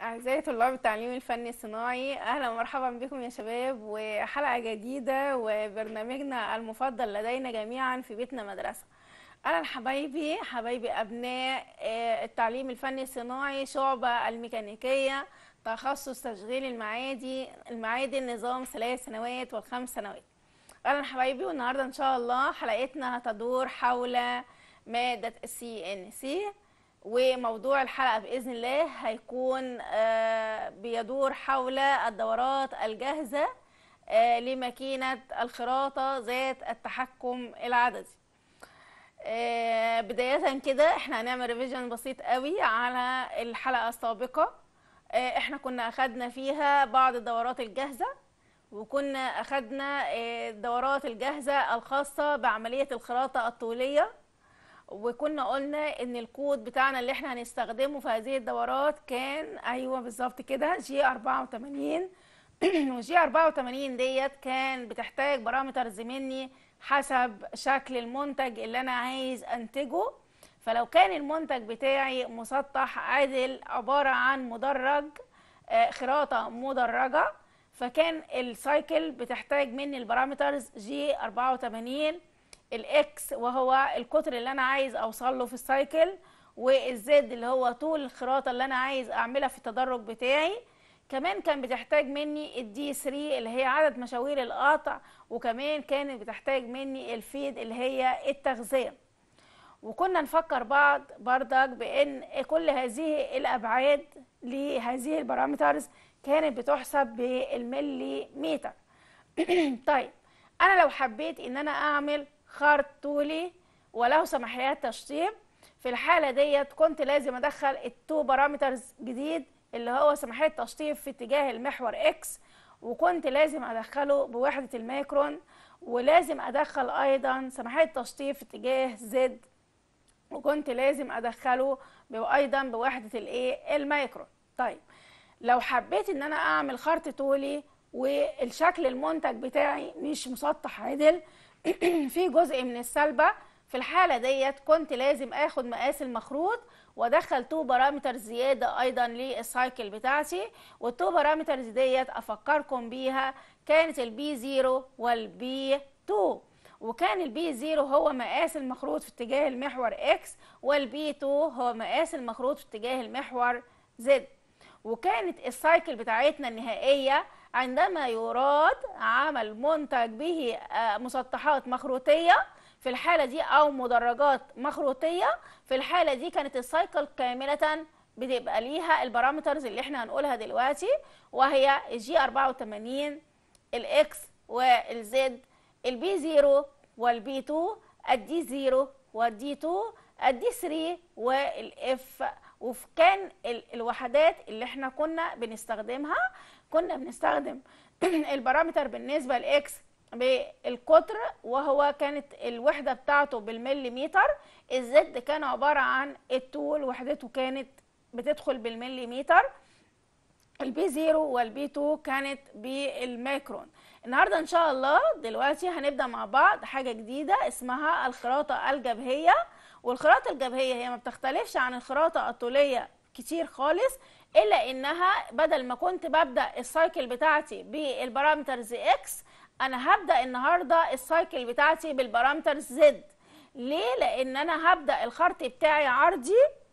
أعزائي طلاب التعليم الفني الصناعي أهلا ومرحبا بكم يا شباب وحلقة جديدة وبرنامجنا المفضل لدينا جميعا في بيتنا مدرسة أهلا حبايبي حبايبي أبناء آه، التعليم الفني الصناعي شعبة الميكانيكية تخصص تشغيل المعادي المعادن نظام ثلاث سنوات والخمس سنوات أهلا حبايبي والنهاردة إن شاء الله حلقتنا هتدور حول مادة السي ان سي وموضوع الحلقة بإذن الله هيكون آه، بيدور حول الدورات الجاهزة آه، لماكينة الخراطة ذات التحكم العددي آه، بداية كده احنا هنعمل ريفيجن بسيط قوي على الحلقة السابقة آه، احنا كنا اخدنا فيها بعض الدورات الجاهزة وكنا اخدنا آه، الدورات الجاهزة الخاصة بعملية الخراطة الطولية وكنا قلنا ان الكود بتاعنا اللي احنا هنستخدمه في هذه الدورات كان ايوه بالظبط كده جي 84 وجي 84 ديت كان بتحتاج بارامترز مني حسب شكل المنتج اللي انا عايز انتجه فلو كان المنتج بتاعي مسطح عادل عبارة عن مدرج آه، خراطة مدرجة فكان السايكل بتحتاج مني البارامترز جي 84 الاكس وهو القطر اللي انا عايز اوصل له في السايكل والزد اللي هو طول الخراطه اللي انا عايز اعملها في التدرج بتاعي كمان كان بتحتاج مني الدي 3 اللي هي عدد مشاوير القطع وكمان كانت بتحتاج مني الفيد اللي هي التغذيه وكنا نفكر بعض بردك بان كل هذه الابعاد لهذه البارامترز كانت بتحسب بالمليمتر طيب انا لو حبيت ان انا اعمل خرط طولي وله سماحيات تشطيب في الحاله ديت كنت لازم ادخل التو بارامترز جديد اللي هو سماحيه تشطيب في اتجاه المحور اكس وكنت لازم ادخله بوحده الميكرون ولازم ادخل ايضا سماحيه تشطيب في اتجاه زد وكنت لازم ادخله ايضا بوحده الايه الميكرون طيب لو حبيت ان انا اعمل خرط طولي والشكل المنتج بتاعي مش مسطح عدل في جزء من السلبة في الحالة ديت كنت لازم اخد مقاس المخروط وادخل تو بارامتر زيادة ايضا للسايكل بتاعتي والتو بارامترز ديت افكركم بيها كانت البي 0 والبي 2 وكان البي 0 هو مقاس المخروط في اتجاه المحور اكس والبي 2 هو مقاس المخروط في اتجاه المحور زد وكانت السايكل بتاعتنا النهائية عندما يراد عمل منتج به آه، مسطحات مخروطية في الحالة دي أو مدرجات مخروطية في الحالة دي كانت السايكل كاملة بتبقى ليها البارامترز اللي احنا هنقولها دلوقتي وهي الجي 84 الاكس والزد البي 0 والبي 2 الدي 0 والدي 2 الدي 3 والاف وكان ال- الوحدات اللي احنا كنا بنستخدمها كنا بنستخدم البارامتر بالنسبه لاكس بالقطر وهو كانت الوحده بتاعته بالمليمتر الزد كان عباره عن الطول وحدته كانت بتدخل بالمليمتر البي 0 والبي 2 كانت بالميكرون النهارده ان شاء الله دلوقتي هنبدا مع بعض حاجه جديده اسمها الخراطه الجبهيه والخراطه الجبهيه هي ما بتختلفش عن الخراطه الطوليه كتير خالص الا انها بدل ما كنت ببدا السايكل بتاعتي بالبارامترز اكس انا هبدا النهارده السايكل بتاعتي بالبارامترز زد ليه لان انا هبدا الخرط بتاعي عرضي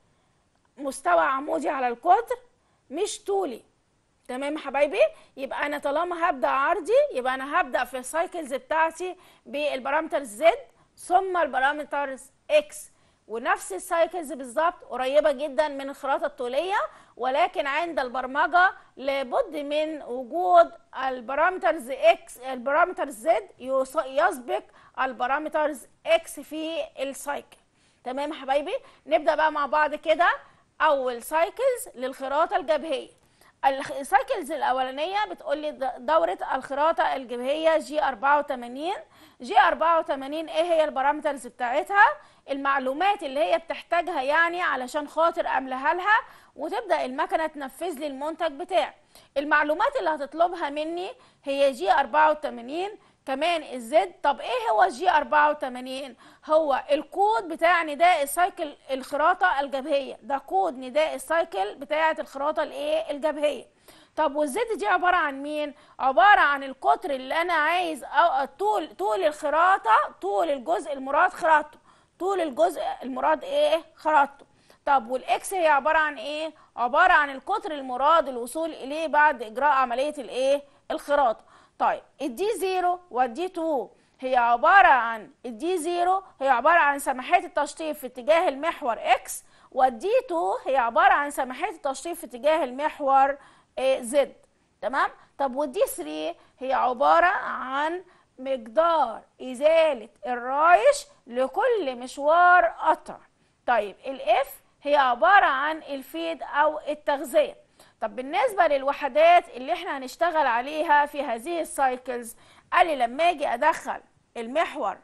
مستوى عمودي على القطر مش طولي تمام يا حبايبي يبقى انا طالما هبدا عرضي يبقى انا هبدا في السايكلز بتاعتي بالبارامترز زد ثم البارامترز اكس ونفس السايكلز بالظبط قريبه جدا من الخراطه الطوليه ولكن عند البرمجه لابد من وجود البارامترز اكس البارامترز زد يسبق البارامترز اكس في السايكل تمام يا حبايبي نبدا بقى مع بعض كده اول سايكلز للخراطه الجبهيه السايكلز الاولانيه بتقول لي د- دوره الخراطه الجبهيه جي 84 جي 84 ايه هي البارامترز بتاعتها المعلومات اللي هي بتحتاجها يعني علشان خاطر املاها لها وتبدا المكنه تنفذ لي المنتج بتاعي المعلومات اللي هتطلبها مني هي جي 84 كمان الزد طب ايه هو جي 84 هو الكود بتاع نداء السايكل الخراطه الجبهيه ده كود نداء السايكل بتاعه الخراطه الايه الجبهيه طب والزد دي عباره عن مين عباره عن القطر اللي انا عايز أو طول طول الخراطه طول الجزء المراد خراطته طول الجزء المراد ايه خراطته طب والاكس هي عباره عن ايه عباره عن القطر المراد الوصول اليه بعد اجراء عمليه الايه الخراطه طيب الدي 0 والدي 2 هي عباره عن الدي 0 هي عباره عن سماحات التشطيب في اتجاه المحور اكس والدي 2 هي عباره عن سماحات التشطيب في اتجاه المحور زد تمام طب والدي 3 هي عباره عن مقدار ازاله الرايش لكل مشوار قطع طيب الاف هي عباره عن الفيد او التغذيه طب بالنسبه للوحدات اللي احنا هنشتغل عليها في هذه السايكلز قال لي لما اجي ادخل المحور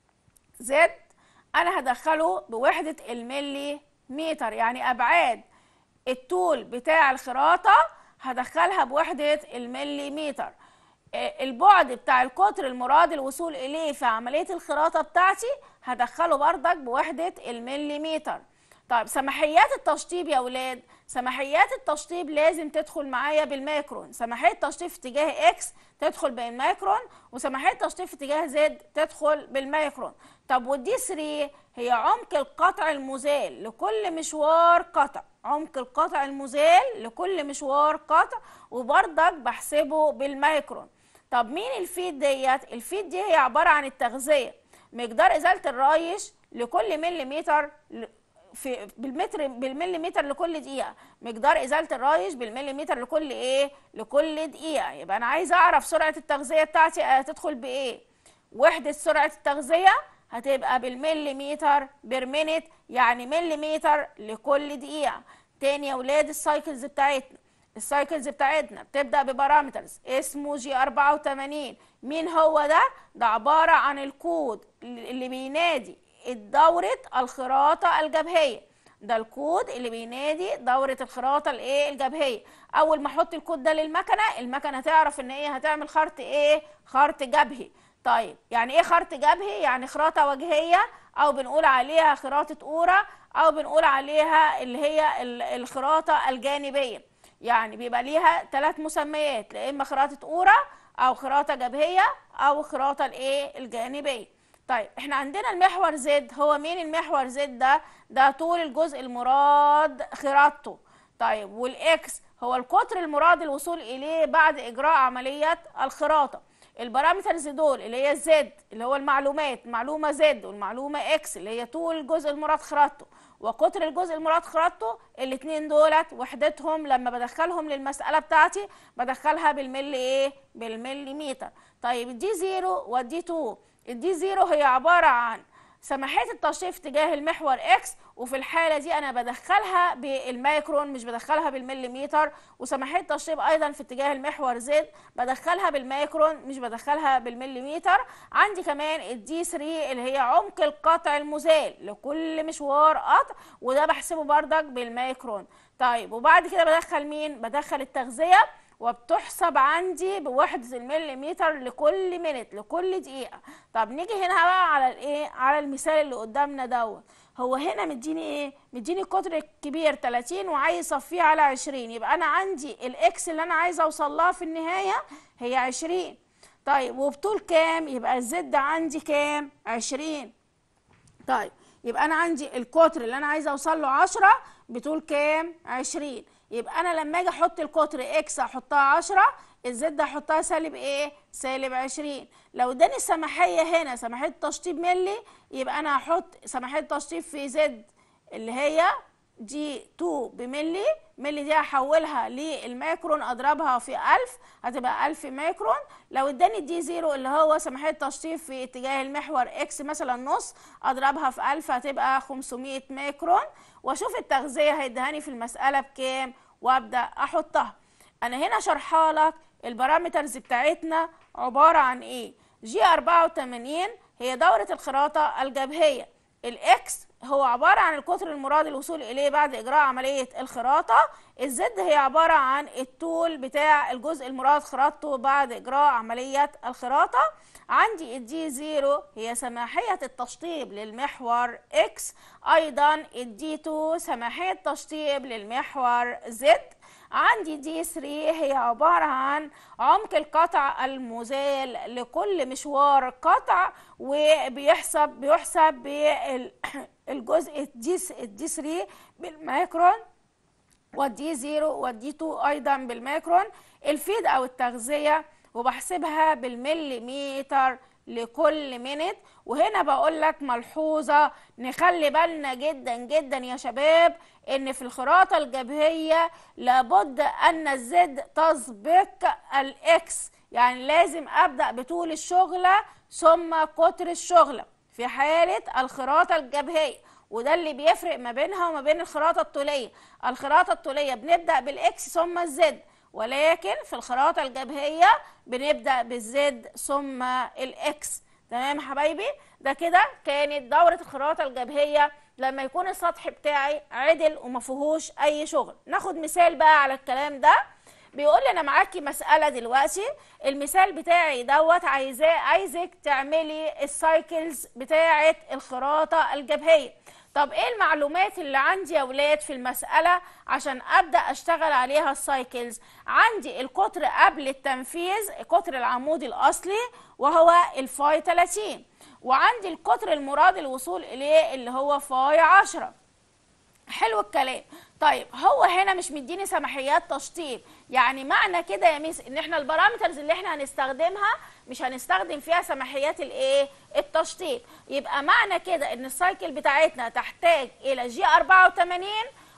زد انا هدخله بوحده الملي متر يعني ابعاد الطول بتاع الخراطه هدخلها بوحده الملي متر البعد بتاع القطر المراد الوصول اليه في عمليه الخراطه بتاعتي هدخله بردك بوحده المليمتر طيب سماحيات التشطيب يا ولاد سماحيات التشطيب لازم تدخل معايا بالماكرون سماحيه التشطيب في اتجاه اكس تدخل بالماكرون وسماحيه التشطيب في اتجاه زد تدخل بالماكرون طب والدي 3 هي عمق القطع المزال لكل مشوار قطع عمق القطع المزال لكل مشوار قطع وبرضك بحسبه بالمايكرون طب مين الفيد ديت الفيد دي هي عباره عن التغذيه مقدار ازاله الرايش لكل مليمتر في بالمتر بالمليمتر لكل دقيقه مقدار ازاله الرايش بالمليمتر لكل ايه لكل دقيقه يبقى انا عايزه اعرف سرعه التغذيه بتاعتي هتدخل بايه وحده سرعه التغذيه هتبقى بالمليمتر بير مينيت يعني مليمتر لكل دقيقه تاني يا ولاد السايكلز بتاعتنا السايكلز بتاعتنا بتبدا ببارامترز اسمه جي 84 مين هو ده ده عباره عن الكود اللي بينادي دورة الخراطة الجبهية ده الكود اللي بينادي دورة الخراطة الايه الجبهية اول ما احط الكود ده للمكنة المكنة تعرف ان هي هتعمل خرط ايه خرط جبهي طيب يعني ايه خرط جبهي يعني خراطة وجهية او بنقول عليها خراطة اورة او بنقول عليها اللي هي الخراطة الجانبية يعني بيبقى ليها ثلاث مسميات لا اما خراطة اورة او خراطة جبهية او خراطة الايه الجانبية طيب احنا عندنا المحور زد هو مين المحور زد ده ده طول الجزء المراد خراطته طيب والاكس هو القطر المراد الوصول اليه بعد اجراء عمليه الخراطه البارامترز دول اللي هي زد اللي هو المعلومات معلومه زد والمعلومه اكس اللي هي طول الجزء المراد خراطته وقطر الجزء المراد خراطته الاثنين دولت وحدتهم لما بدخلهم للمساله بتاعتي بدخلها بالملي ايه بالمليمتر طيب الدي زيرو والدي 2 الدي زيرو هي عبارة عن سماحات التشطيب في اتجاه المحور اكس وفي الحالة دي أنا بدخلها بالمايكرون مش بدخلها بالمليمتر وسماحات التشطيب أيضا في اتجاه المحور زد بدخلها بالمايكرون مش بدخلها بالمليمتر عندي كمان الدي 3 اللي هي عمق القطع المزال لكل مشوار قطع وده بحسبه بردك بالمايكرون طيب وبعد كده بدخل مين؟ بدخل التغذية وبتحسب عندي بوحدة المليمتر لكل منت لكل دقيقة طب نيجي هنا بقى على الايه على المثال اللي قدامنا دوت هو هنا مديني ايه مديني القطر الكبير 30 وعايز اصفيه على 20 يبقى انا عندي الاكس اللي انا عايزه اوصل لها في النهايه هي 20 طيب وبطول كام يبقى الزد عندي كام 20 طيب يبقى انا عندي القطر اللي انا عايزه اوصل له 10 بطول كام 20 يبقى انا لما اجي احط القطر اكس احطها 10 الزد احطها سالب ايه سالب 20 لو اداني السماحيه هنا سماحيه تشطيب ملي يبقى انا هحط سماحيه تشطيب في زد اللي هي دي 2 بملي ملي دي هحولها للمايكرون اضربها في 1000 هتبقى 1000 مايكرون لو اداني دي 0 اللي هو سماحيه تشطيب في اتجاه المحور اكس مثلا نص اضربها في 1000 هتبقى 500 مايكرون واشوف التغذيه هيدهاني في المساله بكام وابدا احطها انا هنا شرحها لك البارامترز بتاعتنا عباره عن ايه جي 84 هي دوره الخراطه الجبهيه الاكس هو عبارة عن القطر المراد الوصول إليه بعد إجراء عملية الخراطة الزد هي عبارة عن الطول بتاع الجزء المراد خراطته بعد إجراء عملية الخراطة عندي الدي زيرو هي سماحية التشطيب للمحور إكس أيضا الدي 2 سماحية تشطيب للمحور زد عندي دي 3 هي عبارة عن عمق القطع المزال لكل مشوار قطع وبيحسب بيحسب بالجزء دي دي 3 بالمايكرون والدي 0 والدي 2 ايضا بالمايكرون الفيد او التغذيه وبحسبها بالمليمتر لكل منت وهنا بقول لك ملحوظه نخلي بالنا جدا جدا يا شباب ان في الخراطه الجبهيه لابد ان الزد تسبق الاكس يعني لازم ابدا بطول الشغله ثم قطر الشغله في حاله الخراطه الجبهيه وده اللي بيفرق ما بينها وما بين الخراطه الطوليه الخراطه الطوليه بنبدا بالاكس ثم الزد ولكن في الخراطه الجبهيه بنبدا بالزد ثم الاكس تمام حبايبي ده كده كانت دوره الخراطه الجبهيه لما يكون السطح بتاعي عدل وما فيهوش اي شغل ناخد مثال بقى على الكلام ده بيقول لي انا معاكي مساله دلوقتي المثال بتاعي دوت عايزاه عايزك تعملي السايكلز بتاعه الخراطه الجبهيه طب ايه المعلومات اللي عندي يا ولاد في المسألة عشان ابدأ اشتغل عليها السايكلز عندي القطر قبل التنفيذ قطر العمود الاصلي وهو الفاي 30 وعندي القطر المراد الوصول اليه اللي هو فاي 10 حلو الكلام طيب هو هنا مش مديني سماحيات تشطيب يعني معنى كده يا ميس ان احنا البارامترز اللي احنا هنستخدمها مش هنستخدم فيها سماحيات الايه التشطيب يبقى معنى كده ان السايكل بتاعتنا تحتاج الى جي 84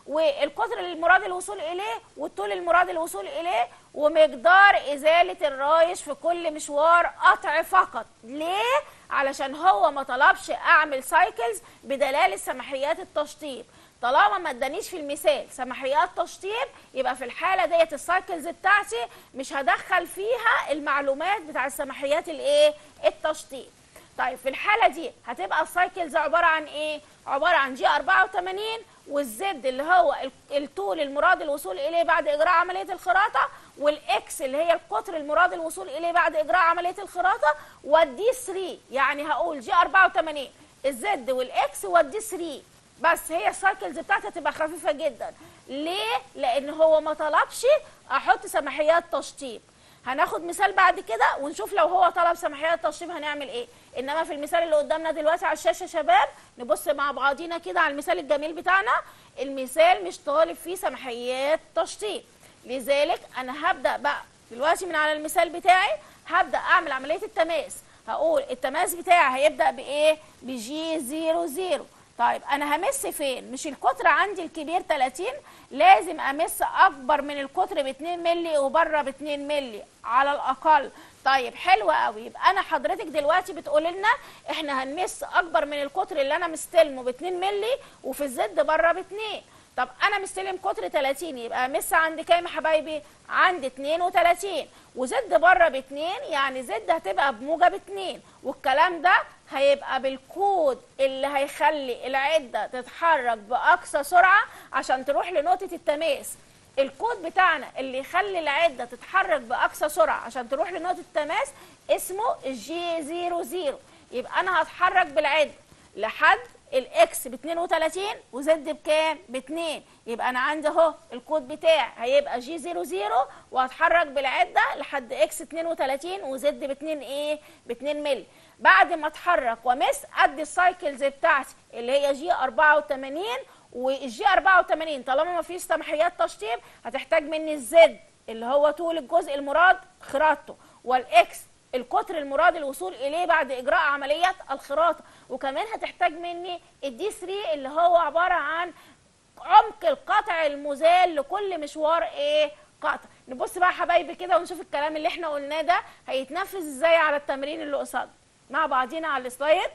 والقطر المراد الوصول اليه والطول المراد الوصول اليه ومقدار ازاله الرايش في كل مشوار قطع فقط ليه علشان هو ما طلبش اعمل سايكلز بدلاله سماحيات التشطيب طالما ما ادانيش في المثال سماحيات تشطيب يبقى في الحاله ديت السايكلز بتاعتي مش هدخل فيها المعلومات بتاع السماحيات الايه التشطيب طيب في الحاله دي هتبقى السايكلز عباره عن ايه عباره عن جي 84 والزد اللي هو الطول المراد الوصول اليه بعد اجراء عمليه الخراطه والاكس اللي هي القطر المراد الوصول اليه بعد اجراء عمليه الخراطه والدي 3 يعني هقول جي 84 الزد والاكس والدي 3 بس هي السايكلز بتاعتي هتبقى خفيفه جدا ليه لان هو ما طلبش احط سماحيات تشطيب هناخد مثال بعد كده ونشوف لو هو طلب سماحيات تشطيب هنعمل ايه انما في المثال اللي قدامنا دلوقتي على الشاشه شباب نبص مع بعضينا كده على المثال الجميل بتاعنا المثال مش طالب فيه سماحيات تشطيب لذلك انا هبدا بقى دلوقتي من على المثال بتاعي هبدا اعمل عمليه التماس هقول التماس بتاعي هيبدا بايه بجي 0 0 طيب انا همس فين مش القطر عندي الكبير 30 لازم امس اكبر من القطر ب 2 مللي وبره ب 2 مللي على الاقل طيب حلو قوي يبقى انا حضرتك دلوقتي بتقول لنا احنا هنمس اكبر من القطر اللي انا مستلمه ب 2 مللي وفي الزد بره ب 2 طب انا مستلم قطر 30 يبقى امس عند كام يا حبايبي عند 32 وزد بره ب 2 يعني زد هتبقى بموجب 2 والكلام ده هيبقى بالكود اللي هيخلي العده تتحرك باقصى سرعه عشان تروح لنقطه التماس الكود بتاعنا اللي يخلي العده تتحرك باقصى سرعه عشان تروح لنقطه التماس اسمه جي 00 يبقى انا هتحرك بالعده لحد الاكس ب 32 وزد بكام؟ ب 2 يبقى انا عندي اهو الكود بتاعي هيبقى جي 00 وهتحرك بالعده لحد اكس 32 وزد ب 2 ايه؟ ب 2 مللي بعد ما اتحرك ومس ادي السايكلز بتاعتي اللي هي جي 84 والجي 84 طالما ما فيش سماحيات تشطيب هتحتاج مني الزد اللي هو طول الجزء المراد خراطته والاكس القطر المراد الوصول اليه بعد اجراء عمليه الخراطه وكمان هتحتاج مني الدي 3 اللي هو عباره عن عمق القطع المزال لكل مشوار ايه قطع نبص بقى حبايبي كده ونشوف الكلام اللي احنا قلناه ده هيتنفذ ازاي على التمرين اللي قصادنا مع بعضينا على السلايد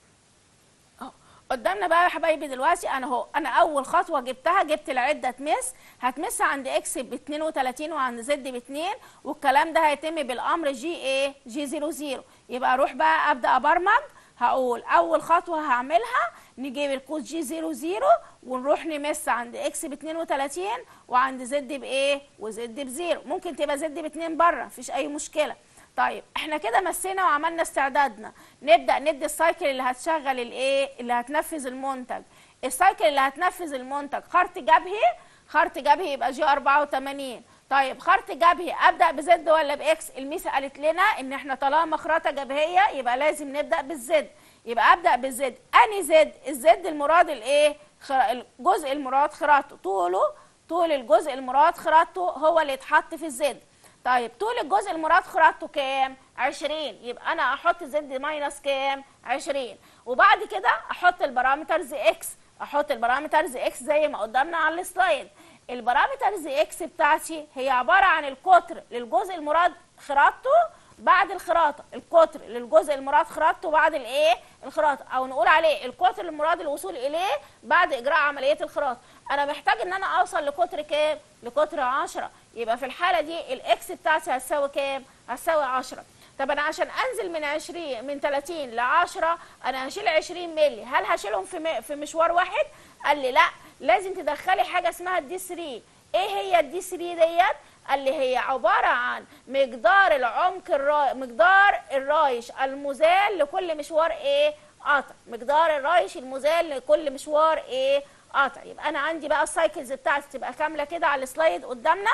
اهو قدامنا بقى يا حبايبي دلوقتي انا اهو انا اول خطوه جبتها جبت العده تمس هتمس عند اكس ب 32 وعند زد ب 2 والكلام ده هيتم بالامر جي ايه جي 00 يبقى اروح بقى ابدا ابرمج هقول اول خطوه هعملها نجيب القوس جي 0 0 ونروح نمس عند اكس ب 32 وعند زد بايه وزد بزيرو ممكن تبقى زد باتنين بره مفيش اي مشكله طيب احنا كده مسينا وعملنا استعدادنا نبدا ندي السايكل اللي هتشغل الايه اللي هتنفذ المنتج السايكل اللي هتنفذ المنتج خرط جبهي خرط جبهي يبقى جي 84 طيب خرط جبهي ابدا بزد ولا باكس الميس قالت لنا ان احنا طالما خراطه جبهيه يبقى لازم نبدا بالزد يبقى ابدا بالزد اني زد الزد المراد الايه الجزء المراد خراطه طوله طول الجزء المراد خراطه هو اللي يتحط في الزد طيب طول الجزء المراد خراطه كام 20 يبقى انا احط زد ماينس كام 20 وبعد كده احط البارامترز اكس احط البارامترز اكس زي ما قدامنا على السلايد البارامترز اكس بتاعتي هي عباره عن القطر للجزء المراد خراطته بعد الخراطه القطر للجزء المراد خراطته بعد الايه الخراطه او نقول عليه القطر المراد الوصول اليه بعد اجراء عمليه الخراطه انا محتاج ان انا اوصل لقطر كام لقطر 10 يبقى في الحاله دي الاكس بتاعتي هتساوي كام هتساوي 10 طب انا عشان انزل من 20 من 30 ل 10 انا هشيل 20 مللي هل هشيلهم في في مشوار واحد قال لي لا لازم تدخلي حاجه اسمها الدي 3 ايه هي الدي 3 ديت قال لي هي عباره عن مقدار العمق الراي مقدار الرايش المزال لكل مشوار ايه قطع مقدار الرايش المزال لكل مشوار ايه قطع يبقى انا عندي بقى السايكلز بتاعتي تبقى كامله كده على السلايد قدامنا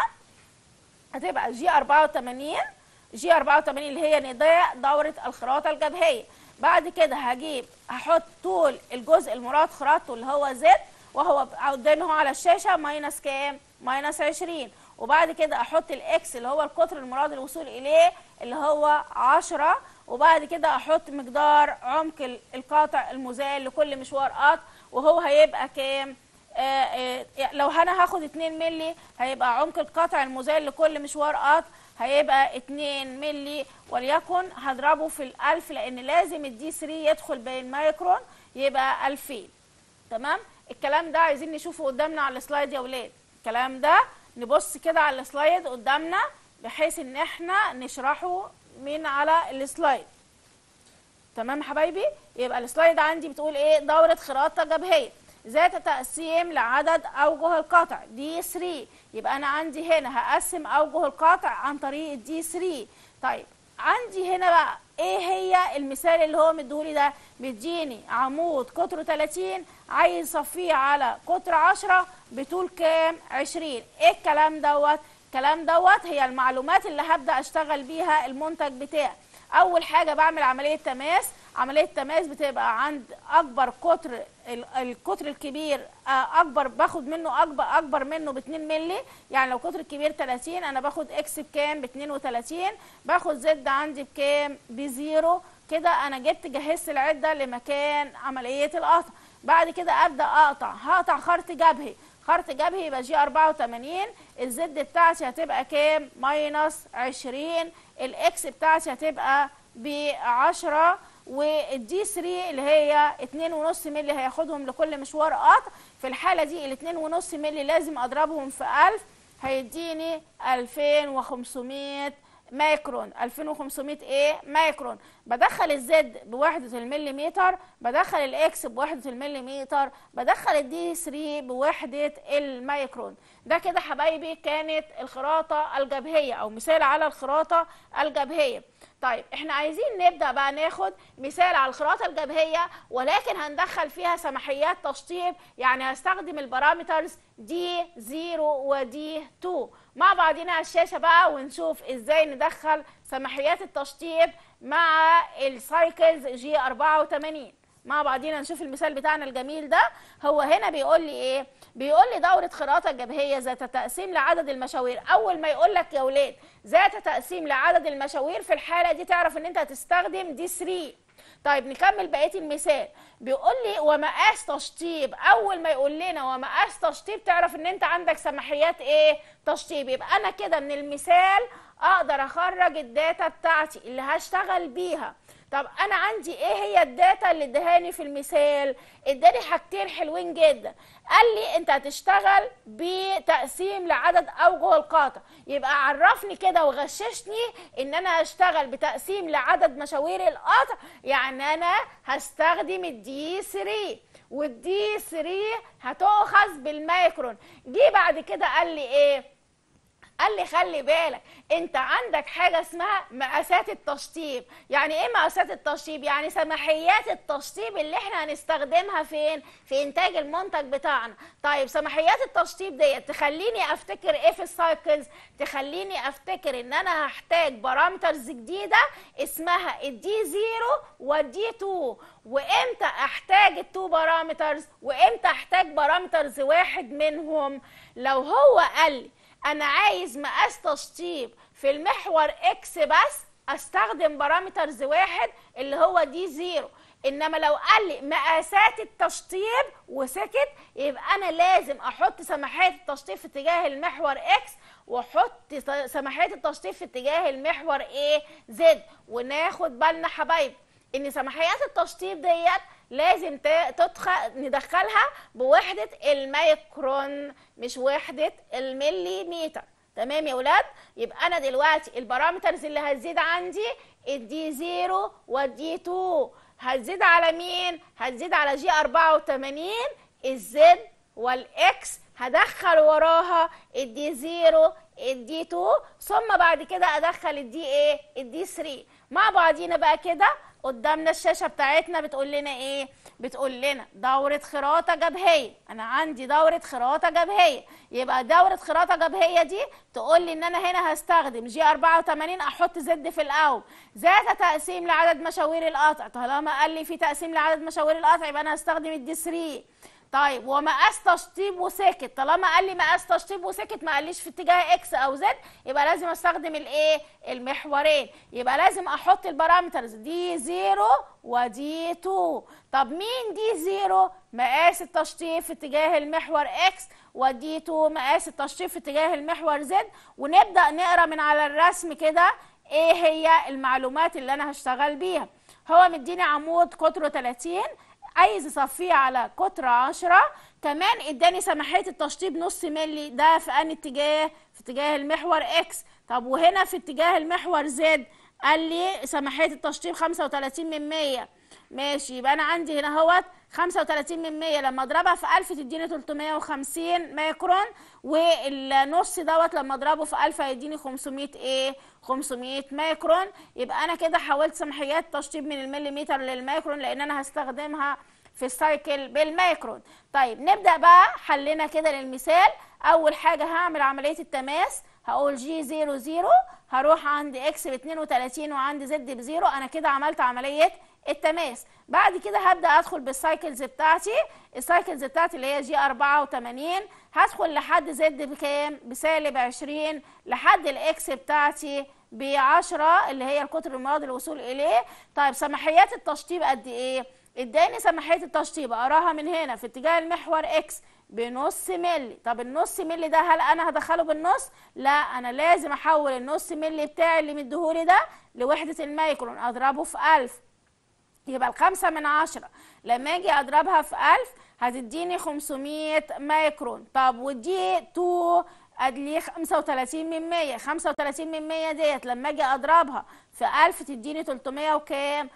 هتبقى جي 84 جي 84 اللي هي نداء دوره الخراطه الجبهيه بعد كده هجيب هحط طول الجزء المراد خراطته اللي هو زد وهو قدامي هو على الشاشه ماينس كام ماينس 20 وبعد كده احط الاكس اللي هو القطر المراد الوصول اليه اللي هو 10 وبعد كده احط مقدار عمق القاطع المزال لكل مشوار قط وهو هيبقى كام آه آه لو انا هاخد 2 مللي هيبقى عمق القطع المزال لكل مشوار قط هيبقى 2 مللي وليكن هضربه في الألف لأن لازم الدي 3 يدخل بين مايكرون يبقى 2000 تمام الكلام ده عايزين نشوفه قدامنا على السلايد يا ولاد الكلام ده نبص كده على السلايد قدامنا بحيث ان احنا نشرحه من على السلايد تمام حبايبي يبقى السلايد عندي بتقول ايه دورة خراطة جبهية ذات تقسيم لعدد اوجه القطع دي 3 يبقى انا عندي هنا هقسم اوجه القطع عن طريق الدي 3 طيب عندي هنا بقى ايه هي المثال اللي هو مديهولي ده مديني عمود قطره 30 عايز يصفيه على قطر 10 بطول كام 20 ايه الكلام دوت الكلام دوت هي المعلومات اللي هبدا اشتغل بيها المنتج بتاعي اول حاجه بعمل عمليه تماس عمليه تماس بتبقى عند اكبر قطر القطر الكبير اكبر باخد منه اكبر اكبر منه ب 2 مللي يعني لو قطر الكبير 30 انا باخد اكس بكام ب 32 باخد زد عندي بكام بزيرو كده انا جبت جهزت العده لمكان عمليه القطع بعد كده ابدا اقطع هقطع خرط جبهي خرط جبهي يبقى جي 84 الزد بتاعتي هتبقى كام ماينس 20 الاكس بتاعتي هتبقى ب 10 والدي 3 اللي هي 2.5 مللي هياخدهم لكل مشوار قطع في الحاله دي ال 2.5 مللي لازم اضربهم في 1000 هيديني 2500 مايكرون 2500 ايه مايكرون بدخل الزد بوحده المليمتر بدخل الاكس بوحده المليمتر بدخل الدي 3 بوحده المايكرون ده كده حبايبي كانت الخراطه الجبهيه او مثال على الخراطه الجبهيه طيب احنا عايزين نبدا بقى ناخد مثال على الخراطه الجبهيه ولكن هندخل فيها سماحيات تشطيب يعني هستخدم البارامترز دي 0 ودي 2 مع بعضنا على الشاشه بقى ونشوف ازاي ندخل سماحيات التشطيب مع السايكلز جي 84 مع بعضينا نشوف المثال بتاعنا الجميل ده هو هنا بيقول لي ايه بيقول لي دوره خراطه جبهيه ذات تقسيم لعدد المشاوير اول ما يقول لك يا ولاد ذات تقسيم لعدد المشاوير في الحاله دي تعرف ان انت هتستخدم دي 3 طيب نكمل بقيه المثال بيقول لي ومقاس تشطيب اول ما يقول لنا ومقاس تشطيب تعرف ان انت عندك سماحيات ايه تشطيب يبقى انا كده من المثال اقدر اخرج الداتا بتاعتي اللي هشتغل بيها طب انا عندي ايه هي الداتا اللي ادهاني في المثال اداني حاجتين حلوين جدا قال لي انت هتشتغل بتقسيم لعدد اوجه القاطع يبقى عرفني كده وغششني ان انا هشتغل بتقسيم لعدد مشاوير القطع يعني انا هستخدم الدي 3 والدي 3 هتؤخذ بالمايكرون جه بعد كده قال لي ايه قال لي خلي بالك انت عندك حاجه اسمها مقاسات التشطيب يعني ايه مقاسات التشطيب يعني سماحيات التشطيب اللي احنا هنستخدمها فين في انتاج المنتج بتاعنا طيب سماحيات التشطيب ديت تخليني افتكر ايه في السايكلز تخليني افتكر ان انا هحتاج بارامترز جديده اسمها الدي زيرو والدي 2 وامتى احتاج التو بارامترز وامتى احتاج بارامترز واحد منهم لو هو قال لي انا عايز مقاس تشطيب في المحور اكس بس استخدم بارامترز واحد اللي هو دي زيرو انما لو قال لي مقاسات التشطيب وسكت يبقى انا لازم احط سماحيه التشطيب في اتجاه المحور اكس واحط سماحيه التشطيب في اتجاه المحور ايه زد وناخد بالنا حبايبي ان سماحيات التشطيب ديت لازم تدخل ندخلها بوحدة الميكرون مش وحدة المليمتر تمام يا ولاد يبقى انا دلوقتي البارامترز اللي هتزيد عندي الدي زيرو والدي 2 هتزيد على مين هتزيد على جي 84 الزد والاكس هدخل وراها الدي زيرو الدي 2 ثم بعد كده ادخل الدي ايه الدي 3 مع بعضينا بقى كده قدامنا الشاشه بتاعتنا بتقول لنا ايه بتقول لنا دوره خراطه جبهيه انا عندي دوره خراطه جبهيه يبقى دوره خراطه جبهيه دي تقول لي ان انا هنا هستخدم جي 84 احط زد في الاول ذات تقسيم لعدد مشاوير القطع طالما قال لي في تقسيم لعدد مشاوير القطع يبقى انا هستخدم الدي 3 طيب ومقاس تشطيب وسكت طالما قال لي مقاس تشطيب وسكت ما قاليش في اتجاه اكس او زد يبقى لازم استخدم الايه المحورين يبقى لازم احط البارامترز دي زيرو ودي 2 طب مين دي زيرو مقاس التشطيب في اتجاه المحور اكس ودي 2 مقاس التشطيب في اتجاه المحور زد ونبدا نقرا من على الرسم كده ايه هي المعلومات اللي انا هشتغل بيها هو مديني عمود قطره 30 عايز يصفيه على قطر 10 كمان اداني سماحيه التشطيب نص ملي ده في ان اتجاه في اتجاه المحور اكس طب وهنا في اتجاه المحور زد قال لي سماحيه التشطيب 35 من 100 ماشي يبقى انا عندي هنا اهوت 35 من 100 لما اضربها في 1000 تديني 350 مايكرون والنص دوت لما اضربه في 1000 هيديني 500 ايه 500 مايكرون يبقى انا كده حولت سماحيات تشطيب من المليمتر للمايكرون لان انا هستخدمها في السايكل بالمايكرون طيب نبدا بقى حلنا كده للمثال اول حاجه هعمل عمليه التماس هقول جي 0 0 هروح عند اكس ب 32 وعند زد بزيرو انا كده عملت عمليه التماس بعد كده هبدا ادخل بالسايكلز بتاعتي السايكلز بتاعتي اللي هي جي 84 هدخل لحد زد بكام بسالب 20 لحد الاكس بتاعتي ب 10 اللي هي القطر المراد للوصول اليه طيب سماحيات التشطيب قد ايه اداني سماحيه التشطيب اقراها من هنا في اتجاه المحور اكس بنص ملي طب النص ملي ده هل انا هدخله بالنص لا انا لازم احول النص ملي بتاعي اللي مديهولي ده لوحده الميكرون اضربه في 1000 يبقى الخمسة من عشرة لما اجي اضربها في ألف هتديني 500 مايكرون طب ودي 2 ادلي 35 من 100 35 من 100 ديت لما اجي اضربها في 1000 تديني 300 وكام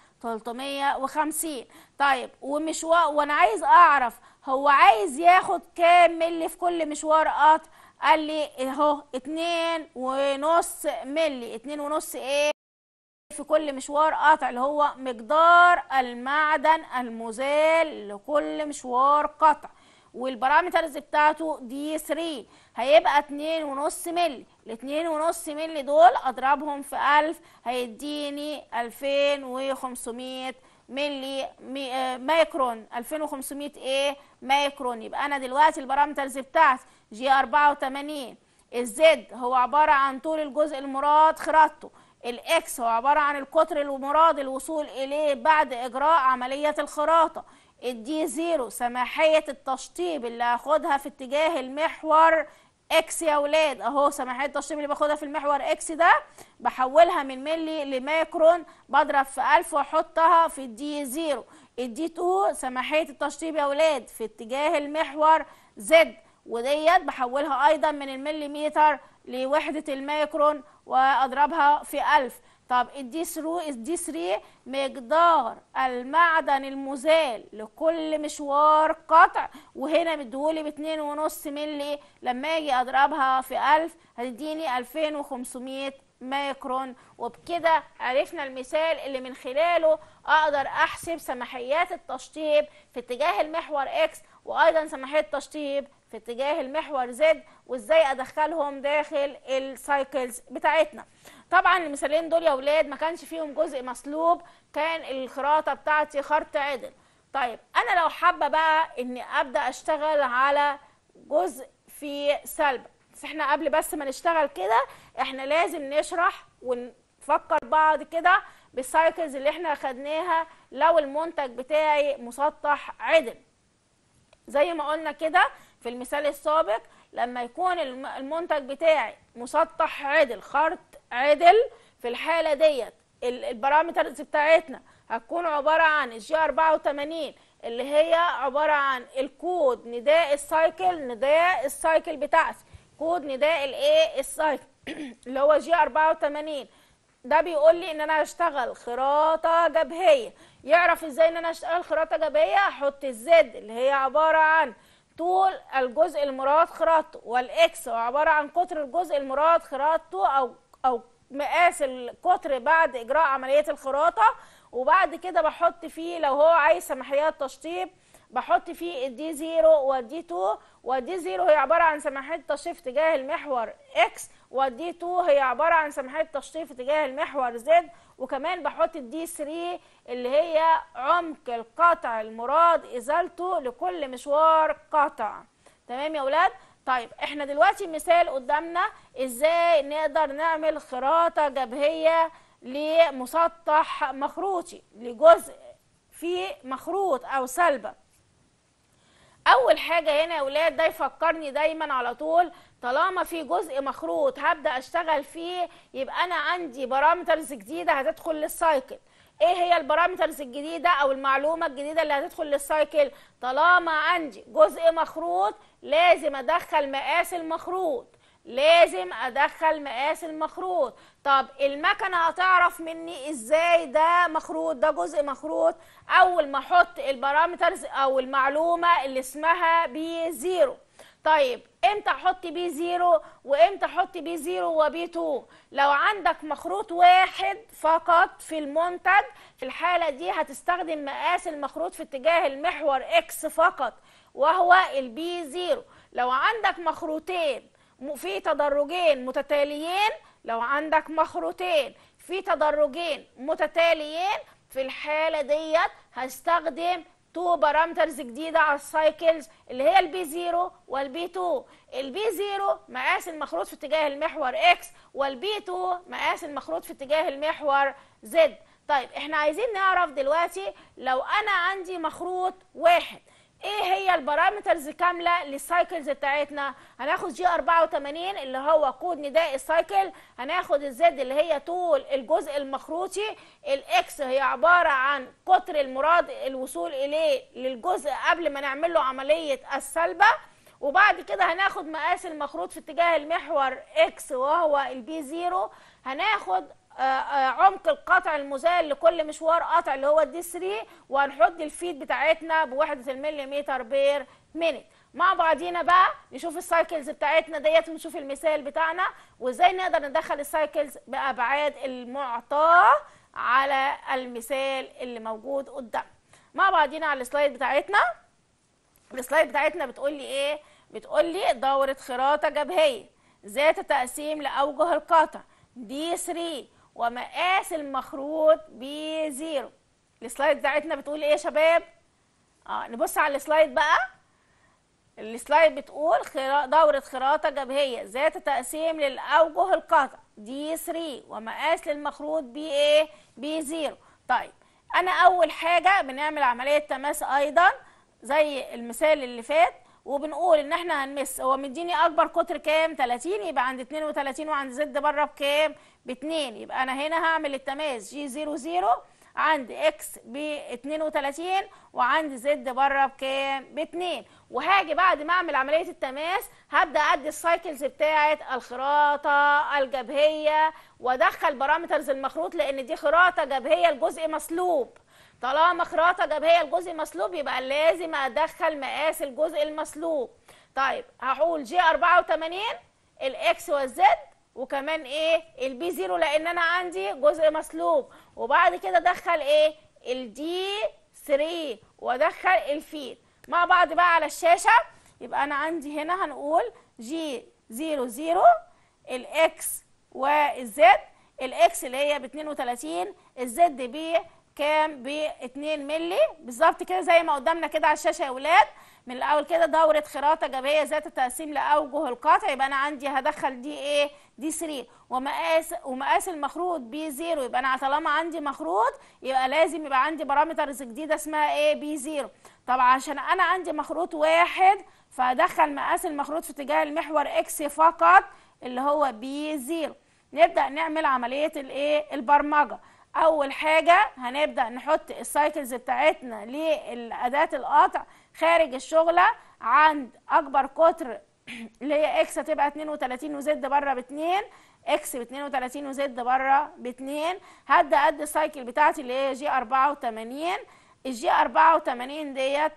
350 طيب ومشوار وانا عايز اعرف هو عايز ياخد كام ملي في كل مشوار قطع قال لي اهو اتنين ونص ملي اتنين ونص ايه في كل مشوار قطع اللي هو مقدار المعدن المزال لكل مشوار قطع والبارامترز بتاعته دي 3 هيبقى اتنين ونص ملي الاتنين ونص ملي دول اضربهم في الف هيديني الفين وخمسمية ملي مايكرون 2500 ايه مايكرون يبقى انا دلوقتي البارامترز بتاعتي جي 84 الزد هو عباره عن طول الجزء المراد خراطته الاكس هو عباره عن القطر المراد الوصول اليه بعد اجراء عمليه الخراطه الدي زيرو سماحيه التشطيب اللي هاخدها في اتجاه المحور اكس يا ولاد اهو سماحيه التشطيب اللي باخدها في المحور اكس ده بحولها من ملي لمايكرون بضرب في 1000 واحطها في الدي زيرو الدي 2 سماحيه التشطيب يا ولاد في اتجاه المحور زد وديت بحولها ايضا من المليمتر لوحده المايكرون واضربها في 1000 طب الدي 3 الدي 3 مقدار المعدن المزال لكل مشوار قطع وهنا مديهولي باتنين ونص ملي لما اجي اضربها في 1000 هتديني 2500 مايكرون وبكده عرفنا المثال اللي من خلاله اقدر احسب سماحيات التشطيب في اتجاه المحور اكس وايضا سماحيه التشطيب في اتجاه المحور زد وازاي ادخلهم داخل السايكلز بتاعتنا طبعا المثالين دول يا اولاد ما كانش فيهم جزء مسلوب كان الخراطه بتاعتي خرط عدل طيب انا لو حابه بقى اني ابدا اشتغل على جزء في سلب بس احنا قبل بس ما نشتغل كده احنا لازم نشرح ونفكر بعض كده بالسايكلز اللي احنا خدناها لو المنتج بتاعي مسطح عدل زي ما قلنا كده في المثال السابق لما يكون المنتج بتاعي مسطح عدل خرط عدل في الحالة ديت البارامترز بتاعتنا هتكون عبارة عن الجي 84 اللي هي عبارة عن الكود نداء السايكل نداء السايكل بتاعتي كود نداء الايه السايكل اللي هو جي 84 ده بيقول لي ان انا هشتغل خراطة جبهية يعرف ازاي ان انا اشتغل خراطة جبهية احط الزد اللي هي عبارة عن طول الجزء المراد خراطته والاكس عبارة عن قطر الجزء المراد خراطته او او مقاس القطر بعد اجراء عملية الخراطة وبعد كده بحط فيه لو هو عايز سماحيات تشطيب بحط فيه الدي زيرو والدي 2 والدي زيرو هي عبارة عن سماحية تشطيب في اتجاه المحور اكس والدي 2 هي عبارة عن سماحية تشطيب في اتجاه المحور زد وكمان بحط الدي 3 اللي هي عمق القطع المراد ازالته لكل مشوار قطع تمام يا اولاد طيب احنا دلوقتي مثال قدامنا ازاي نقدر نعمل خراطة جبهية لمسطح مخروطي لجزء فيه مخروط او سلبة اول حاجة هنا يا ولاد ده يفكرني دايما على طول طالما في جزء مخروط هبدا اشتغل فيه يبقى انا عندي بارامترز جديده هتدخل للسايكل ايه هي البارامترز الجديده او المعلومه الجديده اللي هتدخل للسايكل طالما عندي جزء مخروط لازم ادخل مقاس المخروط لازم ادخل مقاس المخروط طب المكنه هتعرف مني ازاي ده مخروط ده جزء مخروط اول ما احط البارامترز او المعلومه اللي اسمها بي زيرو طيب امتى احط بي زيرو وامتى احط بي زيرو وبي 2 لو عندك مخروط واحد فقط في المنتج في الحالة دي هتستخدم مقاس المخروط في اتجاه المحور اكس فقط وهو البي زيرو لو عندك مخروطين في تدرجين متتاليين لو عندك مخروطين في تدرجين متتاليين في الحالة ديت هستخدم تو بارامترز جديده على السايكلز اللي هي البي 0 والبي 2 البي 0 مقاس المخروط في اتجاه المحور اكس والبي 2 مقاس المخروط في اتجاه المحور زد طيب احنا عايزين نعرف دلوقتي لو انا عندي مخروط واحد ايه هي البارامترز كامله للسايكلز بتاعتنا هناخد جي 84 اللي هو كود نداء السايكل هناخد الزد اللي هي طول الجزء المخروطي الاكس هي عباره عن قطر المراد الوصول اليه للجزء قبل ما نعمل له عمليه السلبه وبعد كده هناخد مقاس المخروط في اتجاه المحور اكس وهو البي زيرو هناخد آه، آه، عمق القطع المزال لكل مشوار قطع اللي هو الدي 3 وهنحط الفيد بتاعتنا بوحده المليمتر بير مينيت مع بعضينا بقى نشوف السايكلز بتاعتنا ديت ونشوف المثال بتاعنا وازاي نقدر ندخل السايكلز بابعاد المعطاه على المثال اللي موجود قدام مع بعضينا على السلايد بتاعتنا السلايد بتاعتنا بتقول لي ايه بتقول لي دوره خراطه جبهيه ذات تقسيم لاوجه القطع دي 3 ومقاس المخروط بزيرو السلايد بتاعتنا بتقول ايه يا شباب اه نبص على السلايد بقى السلايد بتقول دورة خراطة جبهية ذات تقسيم للأوجه القطع دي 3 ومقاس للمخروط بي ايه بي زيرو طيب أنا أول حاجة بنعمل عملية تماس أيضا زي المثال اللي فات وبنقول ان احنا هنمس هو مديني اكبر قطر كام 30 يبقى عند 32 وعند زد بره بكام ب 2 يبقى انا هنا هعمل التماس جي 0 0 عند اكس ب 32 وعند زد بره بكام ب 2 وهاجي بعد ما اعمل عمليه التماس هبدا ادي السايكلز بتاعه الخراطه الجبهيه وادخل بارامترز المخروط لان دي خراطه جبهيه لجزء مسلوب طالما خراطه جبهيه لجزء مسلوب يبقى لازم ادخل مقاس الجزء المسلوب طيب هقول جي 84 الاكس والزد وكمان ايه البي زيرو لان انا عندي جزء مسلوب وبعد كده ادخل ايه الدي 3 وادخل الفيد مع بعض بقى على الشاشه يبقى انا عندي هنا هنقول جي 00 الاكس والزد الاكس اللي هي ب 32 الزد ب كام ب 2 مللي بالظبط كده زي ما قدامنا كده على الشاشه يا ولاد من الاول كده دوره خراطه جبهيه ذات التقسيم لاوجه القطع يبقى انا عندي هدخل دي ايه دي 3 ومقاس ومقاس المخروط بي 0 يبقى انا طالما عندي مخروط يبقى لازم يبقى عندي بارامترز جديده اسمها ايه بي 0 طبعا عشان انا عندي مخروط واحد فادخل مقاس المخروط في اتجاه المحور اكس فقط اللي هو بي 0 نبدا نعمل عمليه الايه البرمجه اول حاجه هنبدا نحط السايكلز بتاعتنا للاداه القطع خارج الشغله عند اكبر قطر اللي هي اكس هتبقى 32 وزد بره ب 2 اكس ب 32 وزد بره ب 2 هبدا ادي السايكل بتاعتي اللي هي جي 84 الجي 84 ديت